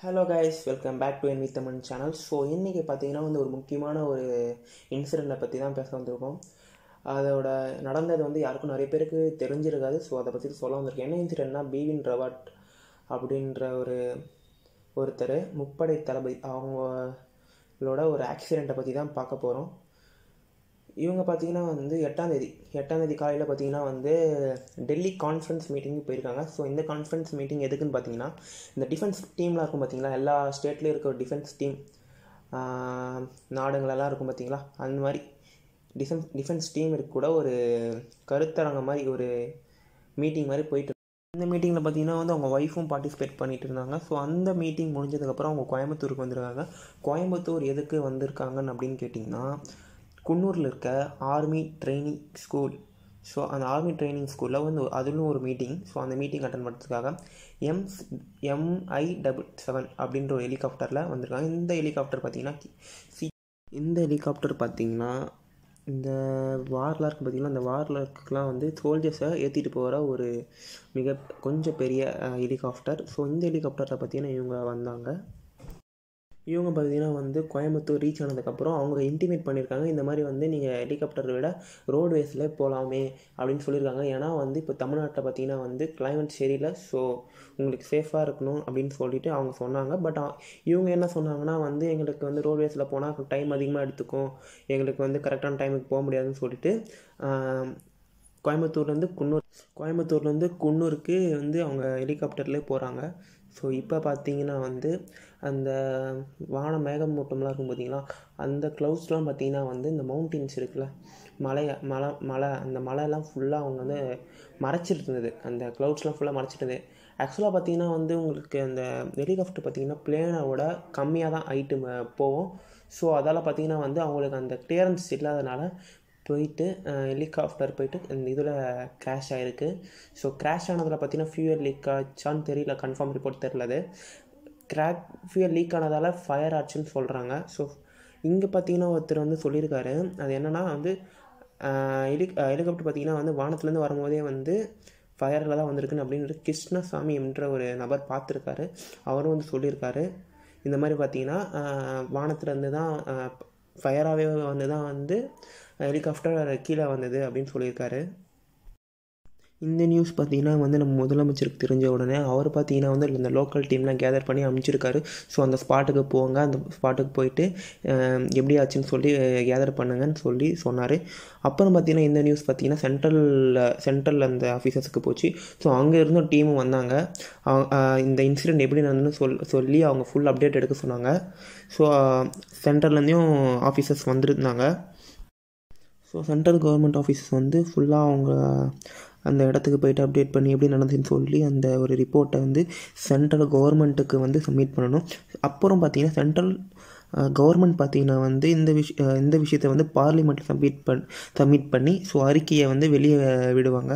hello guys welcome back to என் Tamil channel so இன்றைக்கி பார்த்தீங்கன்னா வந்து ஒரு முக்கியமான ஒரு இன்சிடெண்ட்டை பற்றி தான் பேச வந்திருக்கோம் அதோட நடந்தது வந்து யாருக்கும் நிறைய பேருக்கு தெரிஞ்சிருக்காது ஸோ அதை பற்றி சொல்ல வந்திருக்கேன் என்ன இன்சிடெண்ட்னா பீவின் ரவாட் அப்படின்ற ஒரு ஒருத்தர் முப்படை தளபதி அவங்களோட ஒரு ஆக்சிடெண்ட்டை பற்றி தான் பார்க்க போகிறோம் இவங்க பார்த்தீங்கன்னா வந்து எட்டாந்தேதி எட்டாந்தேதி காலையில் பார்த்தீங்கன்னா வந்து டெல்லி கான்ஃபரன்ஸ் மீட்டிங்கு போயிருக்காங்க ஸோ இந்த கான்ஃபரன்ஸ் மீட்டிங் எதுக்குன்னு பார்த்தீங்கன்னா இந்த டிஃபென்ஸ் டீம்லாம் இருக்கும் பார்த்தீங்களா எல்லா ஸ்டேட்லேயும் இருக்க ஒரு டிஃபென்ஸ் டீம் நாடுங்களெல்லாம் இருக்கும் பார்த்தீங்களா அந்த மாதிரி டிஃபென்ஸ் டிஃபென்ஸ் டீம் இருக்க கூட ஒரு கருத்தரங்க மாதிரி ஒரு மீட்டிங் மாதிரி போயிட்டு இந்த மீட்டிங்கில் பார்த்தீங்கன்னா வந்து அவங்க ஒய்ஃபும் பார்ட்டிசிபேட் பண்ணிட்டு இருந்தாங்க ஸோ அந்த மீட்டிங் முடிஞ்சதுக்கப்புறம் அவங்க கோயம்புத்தூருக்கு வந்திருக்காங்க கோயம்புத்தூர் எதுக்கு வந்திருக்காங்கன்னு அப்படின்னு கேட்டிங்கன்னா குன்னூரில் இருக்க ஆர்மி ட்ரைனிங் ஸ்கூல் ஸோ அந்த ஆர்மி ட்ரைனிங் ஸ்கூலில் வந்து அதிலும் ஒரு மீட்டிங் ஸோ அந்த மீட்டிங் அட்டன் பண்ணுறதுக்காக எம் எம்ஐ டபுள் செவன் அப்படின்ற ஒரு ஹெலிகாப்டரில் வந்திருக்காங்க இந்த ஹெலிகாப்டர் பார்த்தீங்கன்னா சி இந்த ஹெலிகாப்டர் பார்த்தீங்கன்னா இந்த வாரில் இருக்குது பார்த்தீங்கன்னா அந்த வாரில் இருக்கலாம் வந்து சோல்ஜர்ஸை ஏற்றிட்டு போகிற ஒரு மிக கொஞ்சம் பெரிய ஹெலிகாப்டர் ஸோ இந்த ஹெலிகாப்டரில் பார்த்தீங்கன்னா இவங்க வந்தாங்க இவங்க பார்த்தீங்கன்னா வந்து கோயம்புத்தூர் ரீச் ஆனதுக்கப்புறம் அவங்க இன்டிமேட் பண்ணியிருக்காங்க இந்த மாதிரி வந்து நீங்கள் ஹெலிகாப்டரை விட ரோட்வேஸில் போகலாமே அப்படின்னு சொல்லியிருக்காங்க ஏன்னா வந்து இப்போ தமிழ்நாட்டில் பார்த்தீங்கன்னா வந்து கிளைமேட் சரியில்லை ஸோ உங்களுக்கு சேஃபாக இருக்கணும் அப்படின்னு சொல்லிட்டு அவங்க சொன்னாங்க பட் இவங்க என்ன சொன்னாங்கன்னா வந்து எங்களுக்கு வந்து ரோட்வேஸில் போனால் டைம் அதிகமாக எடுத்துக்கும் எங்களுக்கு வந்து கரெக்டான டைமுக்கு போக முடியாதுன்னு சொல்லிட்டு கோயம்புத்தூர்லேருந்து குன்னூர் கோயம்புத்தூர்லேருந்து குன்னூருக்கு வந்து அவங்க ஹெலிகாப்டர்லேயே போகிறாங்க ஸோ இப்போ பார்த்தீங்கன்னா வந்து அந்த வான மேகமூட்டம்லாம் இருக்கும் பார்த்தீங்களா அந்த க்ளவுட்ஸ்லாம் பார்த்தீங்கன்னா வந்து இந்த மவுண்டெயின்ஸ் இருக்குல்ல மலை மலை மலை அந்த மலையெல்லாம் ஃபுல்லாக அவங்க வந்து மறைச்சிட்டு இருந்தது அந்த க்ளவுட்ஸ்லாம் ஃபுல்லாக மறைச்சிட்டு இருந்தது ஆக்சுவலாக பார்த்தீங்கன்னா வந்து உங்களுக்கு அந்த ஹெலிகாப்டர் பார்த்தீங்கன்னா பிளேனோட கம்மியாக தான் ஹைட்டு போகும் ஸோ அதால் பார்த்தீங்கன்னா வந்து அவங்களுக்கு அந்த கிளியரன்ஸ் இல்லாதனால போயிட்டு ஹெலிகாப்டர் போயிட்டு இந்த இதில் க்ராஷ் ஆகிருக்கு ஸோ க்ராஷ் ஆனதில் பார்த்தீங்கன்னா ஃபியூயல் லீக் ஆச்சான்னு தெரியல கன்ஃபார்ம் ரிப்போர்ட் தெரில அது கிராக் ஃபியூயல் லீக் ஆனதால் ஃபயர் ஆச்சுன்னு சொல்கிறாங்க ஸோ இங்கே பார்த்தீங்கன்னா ஒருத்தர் வந்து சொல்லியிருக்காரு அது என்னென்னா வந்து ஹெலி ஹெலிகாப்டர் பார்த்தீங்கன்னா வந்து வானத்துலேருந்து வரும்போதே வந்து ஃபயரில் தான் வந்திருக்குன்னு அப்படின்றது கிருஷ்ணசாமி என்ற ஒரு நபர் பார்த்துருக்காரு அவரும் வந்து சொல்லியிருக்காரு இந்த மாதிரி பார்த்தீங்கன்னா வானத்துலேருந்து தான் ஃபயராகவே வந்து தான் வந்து ஹெலிகாப்டர் கீழே வந்தது அப்படின்னு சொல்லியிருக்காரு இந்த நியூஸ் பார்த்தீங்கன்னா வந்து நம்ம முதலமைச்சருக்கு தெரிஞ்ச உடனே அவர் பார்த்தீங்கன்னா வந்து இந்த லோக்கல் டீம்லாம் கேதர் பண்ணி அமைச்சிருக்காரு ஸோ அந்த ஸ்பாட்டுக்கு போங்க அந்த ஸ்பாட்டுக்கு போயிட்டு எப்படி ஆச்சுன்னு சொல்லி கேதர் பண்ணுங்கன்னு சொல்லி சொன்னார் அப்புறம் பார்த்தீங்கன்னா இந்த நியூஸ் பார்த்தீங்கன்னா சென்ட்ரலில் சென்ட்ரலில் அந்த ஆஃபீஸர்ஸுக்கு போச்சு ஸோ அங்கே இருந்தும் டீமும் வந்தாங்க இந்த இன்சிடெண்ட் எப்படி நடந்துன்னு சொல் சொல்லி அவங்க ஃபுல் அப்டேட் எடுக்க சொன்னாங்க ஸோ சென்ட்ரல்லேருந்தையும் ஆஃபீஸர்ஸ் வந்துருந்தாங்க ஸோ சென்ட்ரல் கவர்மெண்ட் ஆஃபீஸஸ் வந்து ஃபுல்லாக அவங்க அந்த இடத்துக்கு போயிட்டு அப்டேட் பண்ணி எப்படி நடந்துன்னு சொல்லி அந்த ஒரு ரிப்போர்ட்டை வந்து சென்ட்ரல் கவர்மெண்ட்டுக்கு வந்து சப்மிட் பண்ணணும் அப்புறம் பார்த்தீங்கன்னா சென்ட்ரல் கவர்மெண்ட் பார்த்தீங்கன்னா வந்து இந்த விஷ் இந்த விஷயத்தை வந்து பார்லிமெண்ட்டில் சப்மிட் பண் சப்மிட் பண்ணி ஸோ அறிக்கையை வந்து வெளியே விடுவாங்க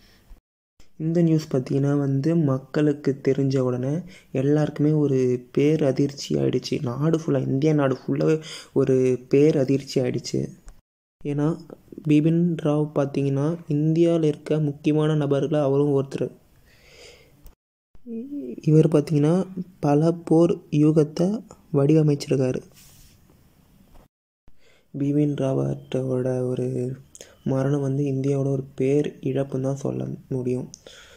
இந்த நியூஸ் பார்த்தீங்கன்னா வந்து மக்களுக்கு தெரிஞ்ச உடனே எல்லாருக்குமே ஒரு பேர் அதிர்ச்சி ஆகிடுச்சு நாடு ஃபுல்லாக இந்தியா நாடு ஃபுல்லாகவே ஒரு பேர் அதிர்ச்சி ஆகிடுச்சு ஏன்னா பிபின் ராவ் பார்த்தீங்கன்னா இந்தியாவில் இருக்க முக்கியமான நபர்களில் அவரும் ஒருத்தர் இவர் பார்த்தீங்கன்னா பல போர் யூகத்தை வடிவமைச்சிருக்காரு பிபின் ராவட்டோட ஒரு மரணம் வந்து இந்தியாவோட ஒரு பேர் இழப்புன்னு தான் சொல்ல முடியும்